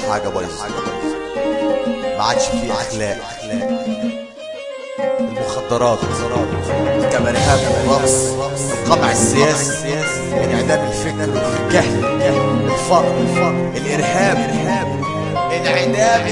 حاجة بايظة ما عادش في اخلاق المخدرات الكباريهات والرقص القمع السياسي انعدام الفكر الجهل الفقر الارهاب انعدام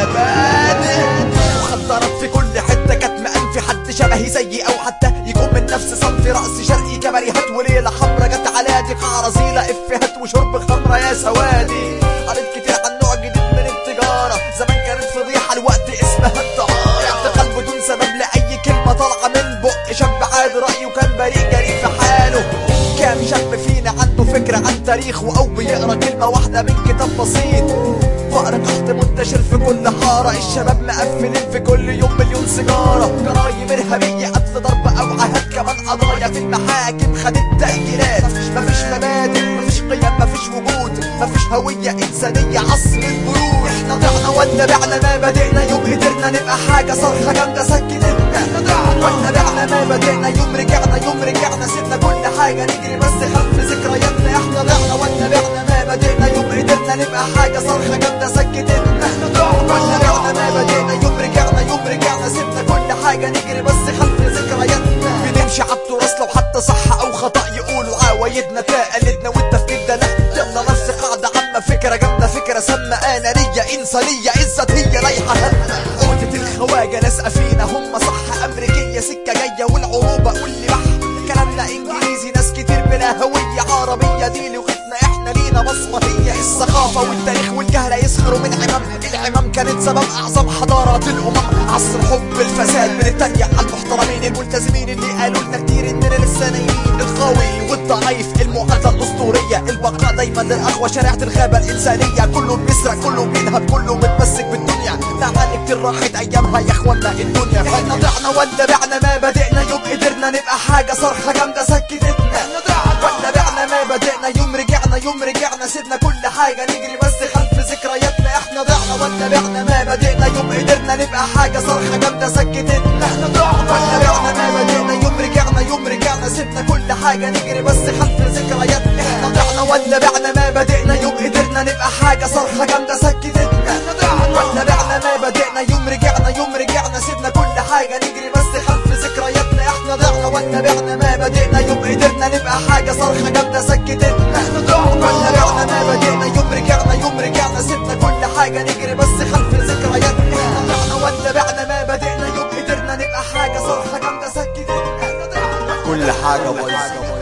المبادئ مخدرات في كل حتة كتم أنفي حد شبهي زيي أو حتى يكون من نفس صنفي رأس شرقي كباريهات وليلة حمرا جت على دي قاع رزيلة إفيهات وشرب خمرة يا سوادي قريت كتير عن نوع جديد من التجارة زمان كانت فضيحة الوقت اسمها الدعارة اعتقال بدون سبب لأي كلمة طالعة من بق شاب عادي رأيه كان بريء جريء في حاله كام شاب فينا عنده فكرة عن تاريخه أو بيقرا كلمة واحدة من كتاب بسيط فقر قحط منتشر في كل حارة الشباب مقفلين في كل يوم مليون سيجارة جرايم إرهابية قتل ضرب أو عهد كمان قضايا في المحاكم خدت تأجيلات مفيش مبادئ مفيش قيم مفيش وجود مفيش هوية إنسانية عصر البرود احنا ضعنا ولا بعنا ما بدأنا يوم قدرنا نبقى حاجة صرخة جامدة سكتتنا احنا ضعنا ولا بعنا ما بدأنا يوم رجعنا يوم رجعنا سيبنا كل حاجة نجري بس خلف ذكرياتنا احنا ضعنا ولا بعنا ما بدأنا يوم قدرنا نبقى حاجة صرخة جامدة سكتتنا احنا ضعنا ولا بعنا ما بدأنا يوم رجعنا يوم رجعنا سيبنا كل حاجة نجري بس خلف ذكرياتنا بنمشي على التراث لو حتى صح او خطأ يقولوا عوايدنا تقلدنا والتفكير ده نحن نفس قاعدة عامة فكرة جامدة فكرة سامة آنانية إنسانية عزت هي رايحة هنا عودة الخواجة لازقة فينا هم صح أمريكية سكة جاية والعروبة قول لي بح كلامنا إنجليزي ناس كتير بلا هوية عربية دي لغتنا إحنا لينا بصمة هي الثقافة والتاريخ والجهلة يسخروا من عمام العمام كانت سبب أعظم حضارات الأمم عصر حب الفساد بنتريق على المحترمين الملتزمين اللي قالوا لنا كتير إننا لسه نايمين القوي والضعيف المعادلة الأسطورية البقاء دايما للأقوى شريعة الغابة الإنسانية كله بيسرق كله بينهب كله متمسك بالدنيا تعبان كتير راحت أيامها يا إخوانا الدنيا احنا ضعنا ولا بعنا ما بدأنا يوم قدرنا نبقى حاجة صرخة جامدة سكتتنا احنا ضعنا ولا بعنا ما بدأنا يوم رجعنا يوم رجعنا سيبنا كل حاجة نجري بس خلف ذكرياتنا احنا ضعنا ولا بعنا ما بدأنا يوم قدرنا نبقى حاجة صرخة جامدة سكتتنا احنا ضعنا ولا بعنا ما بدأنا يوم رجعنا يوم رجعنا سيبنا كل حاجة نجري بس خلف ذكرياتنا احنا ضعنا ولا بعنا ما بدأنا يوم قدرنا نبقى حاجة صرخة جامدة سكتتنا احنا ضعنا ولا بعنا ما بدأنا يوم رجعنا يوم رجعنا سيبنا كل حاجة نجري بس خلف ذكرياتنا احنا ضعنا ولا بعنا ما بدأنا يوم قدرنا نبقى حاجة صرخة جامدة سكتتنا احنا ضعنا ولا بعنا ما بدأنا يوم رجعنا يوم رجعنا سيبنا كل حاجة نجري بس خلف ذكرياتنا احنا ضعنا ولا بعنا ما بدأنا يوم قدرنا نبقى حاجة صرخة جامدة سكتتنا احنا ضعنا كل حاجة بايظة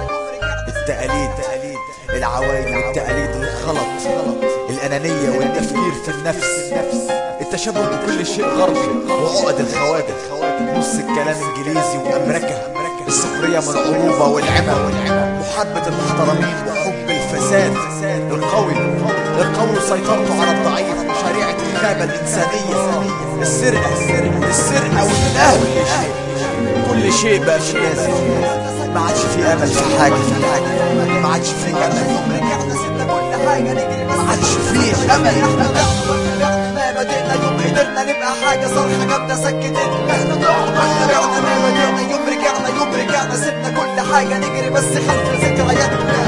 التقاليد العوايد والتقاليد الغلط الأنانية والتفكير في النفس التشبه بكل شيء غربي وعقد الخواجة نص الكلام انجليزي وامريكا السخرية من العروبة والعمى محبة المحترمين وحب الفساد القوي القوي سيطرته على الضعيف وشريعة الغابة الإنسانية السرقة السرقة والأهل كل شيء بقى في الناس ما عادش في امل في حاجه في حاجه ما عادش في امل رجعنا سيبنا كل حاجة نجري ما عادش في امل احنا ضعنا ما بدأنا يوم قدرنا نبقى حاجة صرخة جامدة سكتتنا احنا ضعنا ما بدأنا ما بدأنا يوم رجعنا يوم رجعنا سيبنا كل حاجة نجري بس خلف ذكرياتنا